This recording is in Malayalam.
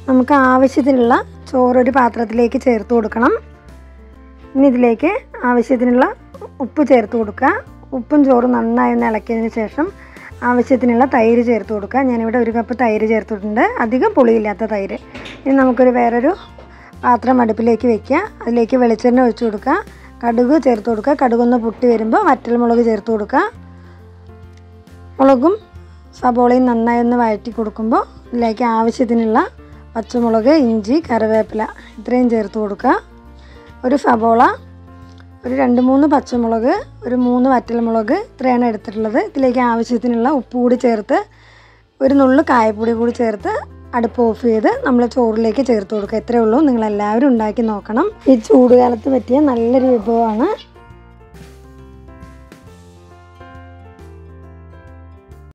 നമുക്ക് ആവശ്യത്തിനുള്ള ചോറ് ഒരു പാത്രത്തിലേക്ക് ചേർത്ത് കൊടുക്കണം ഇനി ഇതിലേക്ക് ആവശ്യത്തിനുള്ള ഉപ്പ് ചേർത്ത് കൊടുക്കുക ഉപ്പും ചോറും നന്നായി ഒന്ന് ഇളക്കിയതിന് ശേഷം ആവശ്യത്തിനുള്ള തൈര് ചേർത്ത് കൊടുക്കുക ഞാനിവിടെ ഒരു കപ്പ് തൈര് ചേർത്തിട്ടുണ്ട് അധികം പുളിയില്ലാത്ത തൈര് ഇനി നമുക്കൊരു വേറൊരു പാത്രം അടുപ്പിലേക്ക് വെക്കുക അതിലേക്ക് വെളിച്ചെണ്ണ ഒഴിച്ച് കൊടുക്കുക കടുക് ചേർത്ത് കൊടുക്കുക കടുകൊന്ന് പൊട്ടി വരുമ്പോൾ വറ്റൽമുളക് ചേർത്ത് കൊടുക്കുക മുളകും സബോളയും നന്നായി ഒന്ന് വഴറ്റി കൊടുക്കുമ്പോൾ ഇതിലേക്ക് ആവശ്യത്തിനുള്ള പച്ചമുളക് ഇഞ്ചി കറിവേപ്പില ഇത്രയും ചേർത്ത് കൊടുക്കുക ഒരു സബോള ഒരു രണ്ട് മൂന്ന് പച്ചമുളക് ഒരു മൂന്ന് വറ്റൽമുളക് ഇത്രയാണ് എടുത്തിട്ടുള്ളത് ഇതിലേക്ക് ആവശ്യത്തിനുള്ള ഉപ്പ് കൂടി ചേർത്ത് ഒരു നുള്ളു കായപ്പൊടി കൂടി ചേർത്ത് അടുപ്പ് ഓഫ് ചെയ്ത് നമ്മൾ ചോറിലേക്ക് ചേർത്ത് കൊടുക്കുക ഇത്രയേ ഉള്ളൂ നിങ്ങളെല്ലാവരും ഉണ്ടാക്കി നോക്കണം ഈ ചൂടുകാലത്ത് പറ്റിയ നല്ലൊരു വിഭവമാണ്